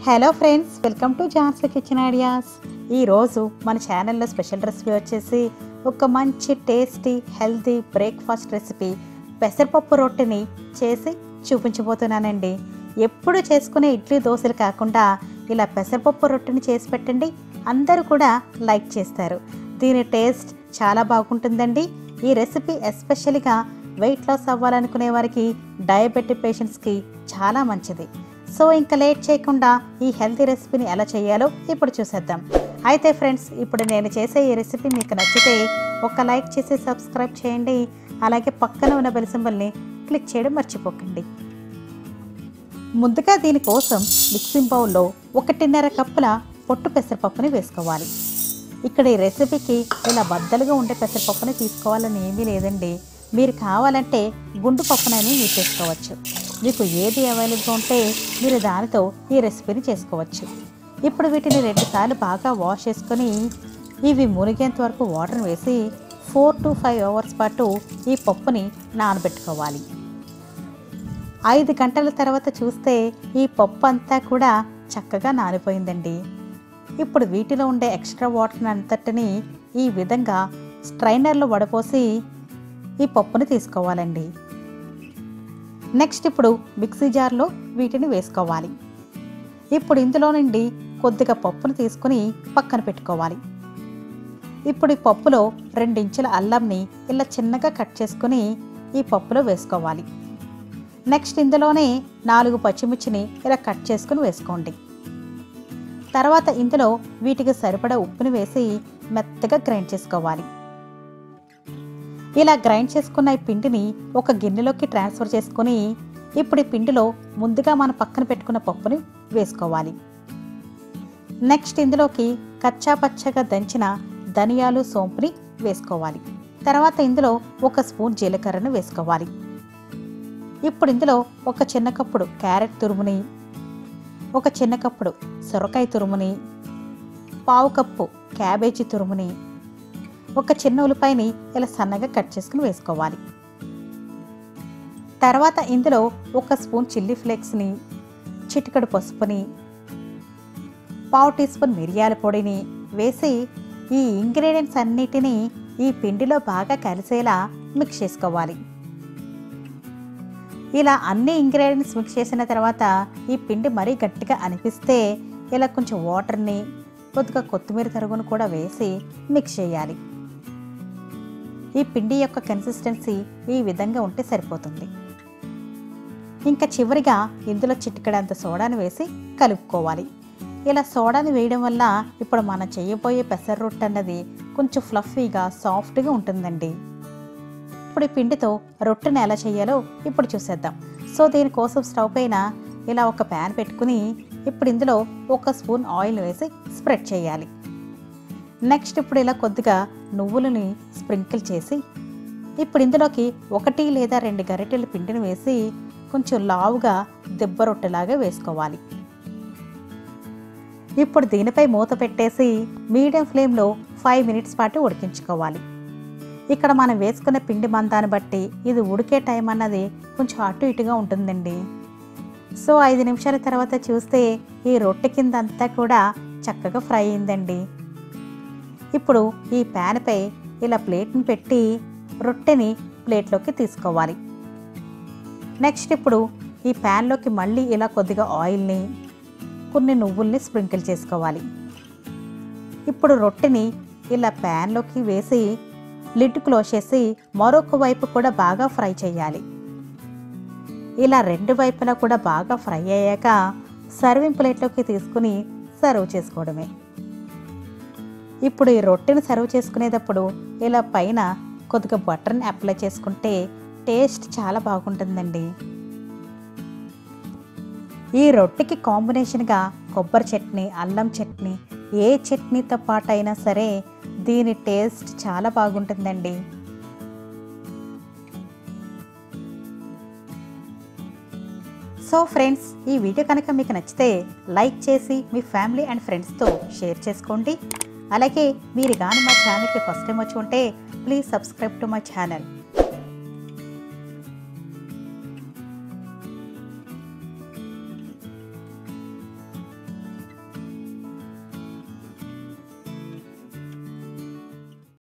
hello friends welcome to Jhansi kitchen ideas ఈరోజు మన ఛానల్లో స్పెషల్ రెసిపీ వచ్చేసి ఒక మంచి టేస్టీ హెల్తీ బ్రేక్ఫాస్ట్ రెసిపీ పెసరపప్పు రొట్టెని చేసి చూపించబోతున్నానండి ఎప్పుడు చేసుకునే ఇడ్లీ దోశలు కాకుండా ఇలా పెసరపప్పు రొట్టెని చేసి పెట్టండి అందరూ కూడా లైక్ చేస్తారు దీని టేస్ట్ చాలా బాగుంటుందండి ఈ రెసిపీ ఎస్పెషల్గా వెయిట్ లాస్ అవ్వాలనుకునే వారికి డయాబెటిక్ పేషెంట్స్కి చాలా మంచిది సో ఇంకా లేట్ చేయకుండా ఈ హెల్తీ రెసిపీని ఎలా చేయాలో ఇప్పుడు చూసేద్దాం అయితే ఫ్రెండ్స్ ఇప్పుడు నేను చేసే ఈ రెసిపీ మీకు నచ్చితే ఒక లైక్ చేసి సబ్స్క్రైబ్ చేయండి అలాగే పక్కన ఉన్న బెల్ సింబల్ని క్లిక్ చేయడం మర్చిపోకండి ముందుగా దీనికోసం మిక్సింగ్ బౌల్లో ఒకటిన్నర కప్పుల పొట్టు పెసరపప్పుని వేసుకోవాలి ఇక్కడ ఈ రెసిపీకి ఇలా బద్దలుగా ఉండే పెసరపప్పుని తీసుకోవాలని ఏమీ లేదండి మీరు కావాలంటే గుండు పప్పునని యూజ్ చేసుకోవచ్చు మీకు ఏది అవైలబుల్గా ఉంటే మీరు దానితో ఈ రెసిపీని చేసుకోవచ్చు ఇప్పుడు వీటిని రెండుసార్లు బాగా వాష్ చేసుకొని ఇవి మునిగేంత వరకు వాటర్ వేసి ఫోర్ టు ఫైవ్ అవర్స్ పాటు ఈ పప్పుని నానబెట్టుకోవాలి ఐదు గంటల తర్వాత చూస్తే ఈ పప్పు అంతా కూడా చక్కగా నానిపోయిందండి ఇప్పుడు వీటిలో ఉండే ఎక్స్ట్రా వాటర్ అంతటిని ఈ విధంగా స్ట్రైనర్లో వడపోసి ఈ పప్పుని తీసుకోవాలండి నెక్స్ట్ ఇప్పుడు మిక్సీ జార్లో వీటిని వేసుకోవాలి ఇప్పుడు ఇందులో నుండి కొద్దిగా పప్పును తీసుకుని పక్కన పెట్టుకోవాలి ఇప్పుడు ఈ పప్పులో రెండించుల అల్లంని ఇలా చిన్నగా కట్ చేసుకుని ఈ పప్పులో వేసుకోవాలి నెక్స్ట్ ఇందులోనే నాలుగు పచ్చిమిర్చిని ఇలా కట్ చేసుకుని వేసుకోండి తర్వాత ఇందులో వీటికి సరిపడా ఉప్పుని వేసి మెత్తగా గ్రైండ్ చేసుకోవాలి ఇలా గ్రైండ్ చేసుకున్న ఈ పిండిని ఒక గిన్నెలోకి ట్రాన్స్ఫర్ చేసుకుని ఇప్పుడు ఈ పిండిలో ముందుగా మనం పక్కన పెట్టుకున్న పప్పుని వేసుకోవాలి నెక్స్ట్ ఇందులోకి కచ్చా పచ్చగా దంచిన ధనియాలు సోంపుని వేసుకోవాలి తర్వాత ఇందులో ఒక స్పూన్ జీలకర్రను వేసుకోవాలి ఇప్పుడు ఇందులో ఒక చిన్న కప్పుడు క్యారెట్ తురుముని ఒక చిన్న కప్పుడు సొరకాయ తురుముని పావు కప్పు క్యాబేజీ తురుముని ఒక చిన్న ఉల్లిపాయని ఇలా సన్నగా కట్ చేసుకుని వేసుకోవాలి తర్వాత ఇందులో ఒక స్పూన్ చిల్లీ ఫ్లేక్స్ని చిటికడు పసుపుని పావు టీ స్పూన్ మిరియాల పొడిని వేసి ఈ ఇంగ్రీడియంట్స్ అన్నిటినీ ఈ పిండిలో బాగా కలిసేలా మిక్స్ చేసుకోవాలి ఇలా అన్ని ఇంగ్రీడియంట్స్ మిక్స్ చేసిన తర్వాత ఈ పిండి మరీ గట్టిగా అనిపిస్తే ఇలా కొంచెం వాటర్ని కొద్దిగా కొత్తిమీర తరుగును కూడా వేసి మిక్స్ చేయాలి ఈ పిండి యొక్క కన్సిస్టెన్సీ ఈ విధంగా ఉంటే సరిపోతుంది ఇంకా చివరిగా ఇందులో చిటికడంత సోడాని వేసి కలుపుకోవాలి ఇలా సోడాని వేయడం వల్ల ఇప్పుడు మనం చేయబోయే పెసర రొట్టె అన్నది కొంచెం ఫ్లఫీగా సాఫ్ట్గా ఉంటుందండి ఇప్పుడు ఈ పిండితో రొట్టెని ఎలా చేయాలో ఇప్పుడు చూసేద్దాం సో దీనికోసం స్టవ్ పైన ఇలా ఒక ప్యాన్ పెట్టుకుని ఇప్పుడు ఇందులో ఒక స్పూన్ ఆయిల్ వేసి స్ప్రెడ్ చేయాలి నెక్స్ట్ ఇప్పుడు ఇలా కొద్దిగా నువ్వులని స్ప్రింకిల్ చేసి ఇప్పుడు ఇందులోకి ఒకటి లేదా రెండు గరిటెల పిండిని వేసి కొంచెం లావుగా దెబ్బ రొట్టెలాగా వేసుకోవాలి ఇప్పుడు దీనిపై మూత పెట్టేసి మీడియం ఫ్లేమ్లో ఫైవ్ మినిట్స్ పాటు ఉడికించుకోవాలి ఇక్కడ మనం వేసుకున్న పిండి మందాన్ని బట్టి ఇది ఉడికే టైం అన్నది కొంచెం అటు ఇటుగా ఉంటుందండి సో ఐదు నిమిషాల తర్వాత చూస్తే ఈ రొట్టె కింద అంతా కూడా చక్కగా ఫ్రై అయిందండి ఇప్పుడు ఈ ప్యాన్పై ఇలా ప్లేట్ని పెట్టి రొట్టెని ప్లేట్లోకి తీసుకోవాలి నెక్స్ట్ ఇప్పుడు ఈ ప్యాన్లోకి మళ్ళీ ఇలా కొద్దిగా ఆయిల్ని కొన్ని నువ్వుల్ని స్ప్రింకిల్ చేసుకోవాలి ఇప్పుడు రొట్టెని ఇలా ప్యాన్లోకి వేసి లిడ్ క్లోజ్ చేసి మరొక వైపు కూడా బాగా ఫ్రై చేయాలి ఇలా రెండు వైపులా కూడా బాగా ఫ్రై అయ్యాక సర్వింగ్ ప్లేట్లోకి తీసుకుని సర్వ్ చేసుకోవడమే ఇప్పుడు ఈ రొట్టెని సర్వ్ చేసుకునేటప్పుడు ఇలా పైన కొద్దిగా బటర్ని అప్లై చేసుకుంటే టేస్ట్ చాలా బాగుంటుందండి ఈ రొట్టెకి కాంబినేషన్గా కొబ్బరి చట్నీ అల్లం చట్నీ ఏ చట్నీతో పాటు అయినా సరే దీని టేస్ట్ చాలా బాగుంటుందండి సో ఫ్రెండ్స్ ఈ వీడియో కనుక మీకు నచ్చితే లైక్ చేసి మీ ఫ్యామిలీ అండ్ ఫ్రెండ్స్తో షేర్ చేసుకోండి అలాగే మీరు కానీ మా ఛానల్కి ఫస్ట్ టైం వచ్చి ఉంటే please subscribe to my channel